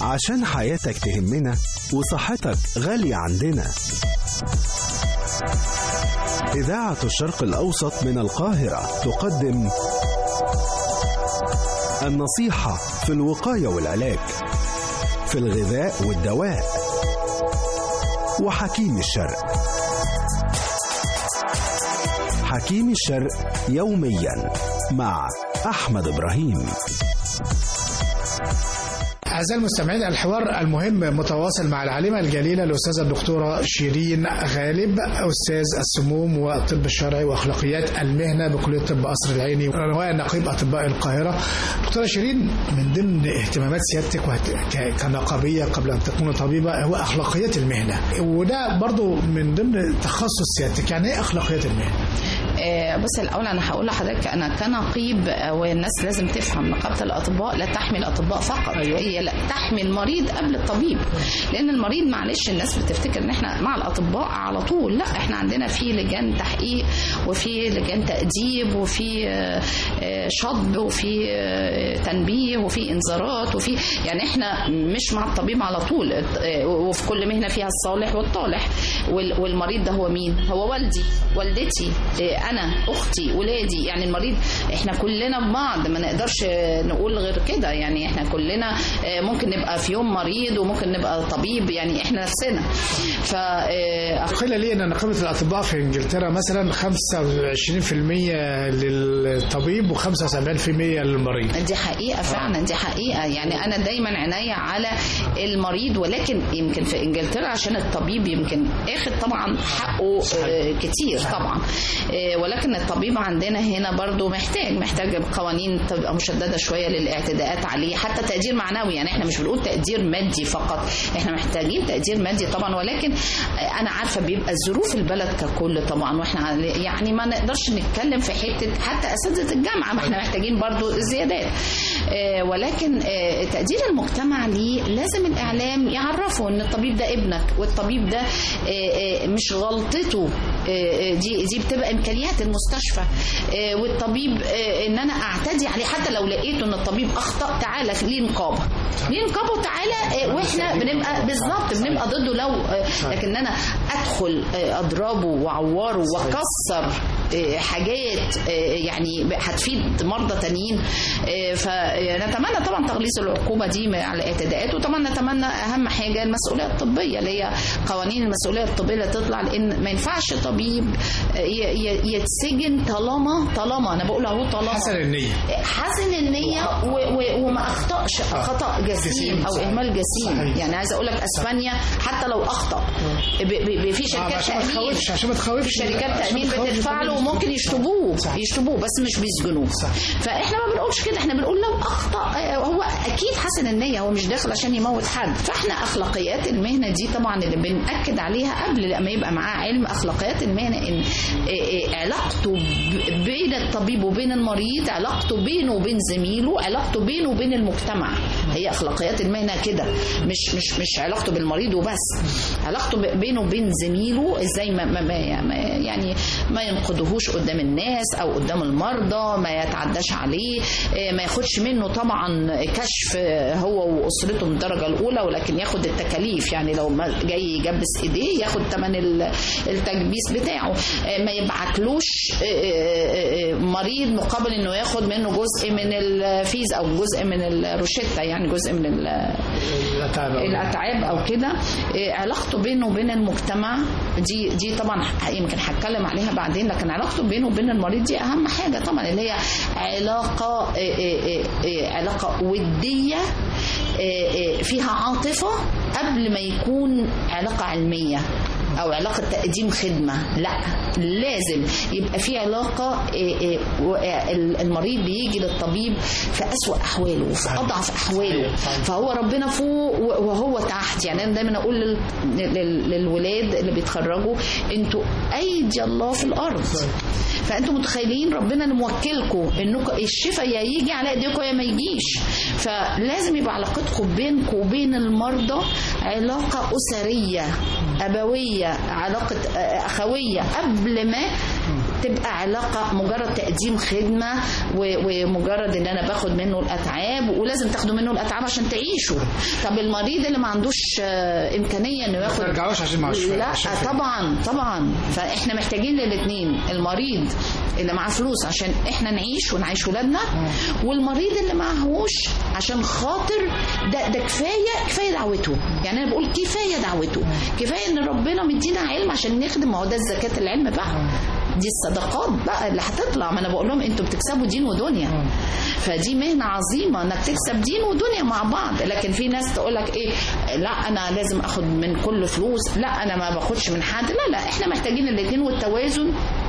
عشان حياتك تهمنا وصحتك غالية عندنا إذاعة الشرق الأوسط من القاهرة تقدم النصيحة في الوقاية والعلاج في الغذاء والدواء وحكيم الشرق حكيم الشرق يوميا مع أحمد إبراهيم أعزائي المستمعين الحوار المهم متواصل مع العالمة الجليلة الأستاذة الدكتورة شيرين غالب أستاذ السموم والطب الشرعي وأخلاقيات المهنة بكلية طب قصر العيني ونقيب أطباء القاهرة دكتورة شيرين من ضمن اهتمامات سيادتك وهت- ك- كنقابية قبل أن تكون طبيبة هو أخلاقيات المهنة وده برضو من ضمن تخصص سيادتك يعني إيه أخلاقيات المهنة؟ آه، بص الاول انا هقول لحضرتك انا كنقيب آه، والناس لازم تفهم نقابه الاطباء لا تحمي الاطباء فقط أيوة. هي لا تحمي المريض قبل الطبيب لان المريض معلش الناس بتفتكر ان احنا مع الاطباء على طول لا احنا عندنا في لجان تحقيق وفي لجان تاديب وفي آه، آه، شطب وفي آه، تنبيه وفي انذارات وفي يعني احنا مش مع الطبيب على طول آه، وفي كل مهنه فيها الصالح والطالح وال- والمريض ده هو مين هو والدي والدتي آه، انا اختي ولادي يعني المريض احنا كلنا ببعض ما نقدرش آه، نقول غير كده يعني احنا كلنا آه، ممكن نبقى في يوم مريض وممكن نبقى طبيب يعني احنا نفسنا ف آه، قيل لي ان نقابه الاطباء في انجلترا مثلا 25% للطبيب و75% للمريض دي حقيقة فعلا دي حقيقة يعني أنا دايما عناية على المريض ولكن يمكن في إنجلترا عشان الطبيب يمكن اخد طبعا حقه آه، كتير طبعا آه، ولكن الطبيب عندنا هنا برضو محتاج محتاج قوانين تبقى مشددة شوية للاعتداءات عليه حتى تقدير معنوي يعني احنا مش بنقول تقدير مادي فقط احنا محتاجين تقدير مادي طبعا ولكن آه، أنا عارفة بيبقى ظروف البلد ككل طبعا واحنا يعني ما نقدرش نتكلم في حتة حتى أساتذة الجامعة ما احنا محتاجين برضو زيادات آه، ولكن آه، تقدير المجتمع ليه لازم الإعلام يعرفه إن الطبيب ده ابنك والطبيب ده آه، آه، مش غلطته آه، آه، دي دي بتبقى إمكانيات المستشفى آه، والطبيب آه، إن أنا أعتدي عليه حتى لو لقيته إن الطبيب أخطأ تعالى ليه نقابة ليه نقابة وتعالى آه، وإحنا بنبقى بالظبط بنبقى ضده لو آه، لكن أنا أدخل آه، أضربه وأعوره وأكسر آه، حاجات آه، يعني هتفيد مرضى تانيين آه، فنتمنى طبعا تغليظ العقوبه دي على الاعتداءات وطبعا نتمنى اهم حاجه المسؤوليه الطبيه اللي هي قوانين المسؤوليه الطبيه اللي تطلع لان ما ينفعش طبيب آه، ي- ي- يتسجن طالما طالما انا بقول اهو طالما حسن النية حسن النية و و وما أخطأش خطأ جسيم جسيم، أو صحيح. إهمال جسيم صحيح. يعني عايزة أقول لك أسبانيا حتى لو أخطأ ب- ب- ب- في آه، شركات عشان ما تأمين تخوفش عشان ما تخوفش في شركات عشان تأمين ما تخوفش بتدفع له الطبيب. وممكن يشطبوه صح. يشطبوه بس مش بيسجنوه صح. فاحنا ما بنقولش كده احنا بنقول لو اخطا آه، هو اكيد حسن النيه هو مش داخل عشان يموت حد فاحنا اخلاقيات المهنه دي طبعا اللي بناكد عليها قبل لما يبقى معاه علم اخلاقيات المهنه ان آه، آه، علاقته ب- بين الطبيب وبين المريض علاقته بينه وبين زميله علاقته بينه وبين المجتمع هي اخلاقيات المهنه كده مش مش مش علاقته بالمريض وبس علاقته ب- بينه وبين زميله ازاي ما ما ما- ما- يعني ما ينقدهوش قدام الناس او قدام المرضى ما يتعداش عليه آه، ما ياخدش منه طبعا كشف آه، هو واسرته من الدرجه الاولى ولكن ياخد التكاليف يعني لو ما جاي يجبس ايديه ياخد ثمن التجبيس بتاعه آه، ما يبعتلوش آه، آه، آه، مريض مقابل انه ياخد منه جزء من الفيز او جزء من الروشته يعني جزء من ال- الأتعاب. الاتعاب او كده إيه، علاقته بينه وبين المجتمع دي دي طبعا ح- يمكن هتكلم عليها بعدين لكن علاقته بينه وبين المريض دي اهم حاجه طبعا اللي هي علاقه إيه، إيه، إيه، إيه، علاقه وديه إيه، إيه، فيها عاطفه قبل ما يكون علاقه علميه او علاقه تقديم خدمه لا لازم يبقى في علاقه إيه، إيه، و- ال- المريض بيجي للطبيب في اسوا احواله وفي اضعف احواله فهو ربنا فوق و- وهو تحت يعني انا دايما اقول لل- لل- للولاد اللي بيتخرجوا انتوا ايدي الله في الارض فانتوا متخيلين ربنا اللي موكلكم انكم الشفاء يا يجي على ايديكم يا ما يجيش فلازم يبقى علاقتكم بينكم وبين المرضى علاقه اسريه ابويه علاقه اخويه قبل ما تبقى علاقه مجرد تقديم خدمه و- ومجرد ان انا باخد منه الاتعاب ولازم تاخدوا منه الاتعاب عشان تعيشوا طب المريض اللي ما عندوش آه، امكانيه انه ياخد ترجعوش عشان معهوش لا عشان فلوس. طبعا طبعا فاحنا محتاجين للاثنين المريض اللي معاه فلوس عشان احنا نعيش ونعيش ولادنا والمريض اللي معهوش عشان خاطر ده ده كفايه كفايه دعوته يعني انا بقول كفايه دعوته كفايه ان ربنا مدينا علم عشان نخدم ما هو ده زكاه العلم بقى دي الصدقات بقى اللي هتطلع ما انا بقول لهم انتوا بتكسبوا دين ودنيا فدي مهنه عظيمه انك تكسب دين ودنيا مع بعض لكن في ناس تقول لك ايه لا انا لازم اخد من كل فلوس لا انا ما باخدش من حد لا لا احنا محتاجين الاثنين والتوازن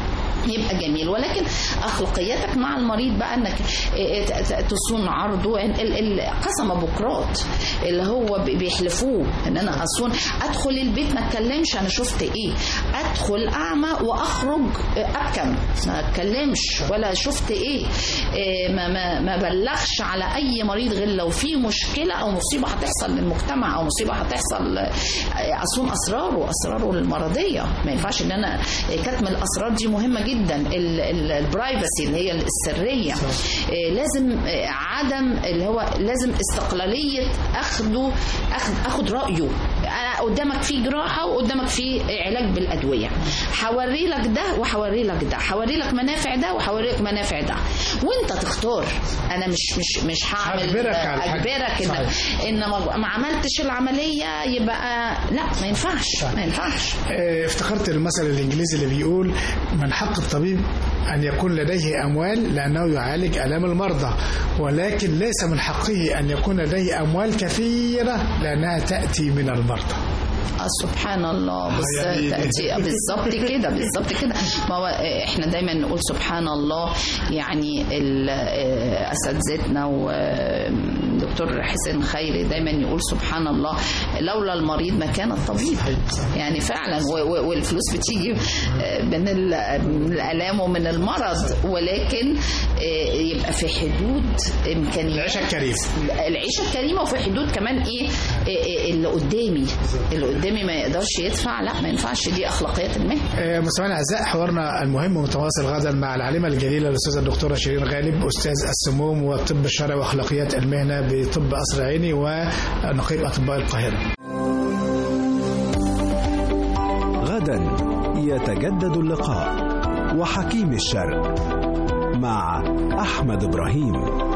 يبقى جميل ولكن اخلاقياتك مع المريض بقى انك ت- ت- تصون عرضه ال- ال- قسم بكرات اللي هو بي- بيحلفوه ان انا اصون ادخل البيت ما اتكلمش انا شفت ايه ادخل اعمى واخرج ابكم ما اتكلمش ولا شفت ايه إيه، ما ما ما بلغش على اي مريض غير لو في مشكله او مصيبه هتحصل للمجتمع او مصيبه هتحصل آه، اصون اسراره اسراره المرضيه ما ينفعش ان انا كتم الاسرار دي مهمه جدا البرايفسي اللي هي السريه آه، لازم آه، عدم اللي هو لازم استقلاليه اخده اخد اخد رايه انا قدامك في جراحه وقدامك في علاج بالادويه هوري لك ده وهوري لك ده هوري لك منافع ده وهوري لك منافع ده وانت تختار انا مش مش مش هعمل هجبرك على حاجة. اجبرك ان صحيح. ان ما ما عملتش العمليه يبقى لا ما ينفعش ما ينفعش آه، افتكرت المثل الانجليزي اللي بيقول من حق الطبيب ان يكون لديه اموال لانه يعالج الام المرضى ولكن ليس من حقه ان يكون لديه اموال كثيره لانها تاتي من المرضى آه، سبحان الله بس يعني- تأتي بالظبط كده بالظبط كده ما هو احنا دايما نقول سبحان الله يعني ال- آه، اساتذتنا ودكتور حسين خيري دايما يقول سبحان الله لولا المريض ما كان الطبيب يعني فعلا و- و- والفلوس بتيجي آه، من ال- من الالام ومن المرض ولكن آه، يبقى في حدود امكانيات العيشه الكريمه العيشه الكريمه وفي حدود كمان ايه إيه- إيه اللي قدامي اللي قدامي ما يقدرش يدفع لا ما ينفعش دي اخلاقيات المهنه آه، مستمعينا الاعزاء حوارنا المهم متواصل غدا مع العالمه الجليله الاستاذه الدكتوره شيرين غالب استاذ السموم والطب الشرعي واخلاقيات المهنه بطب قصر عيني ونقيب اطباء القاهره غدا يتجدد اللقاء وحكيم الشرق مع أحمد إبراهيم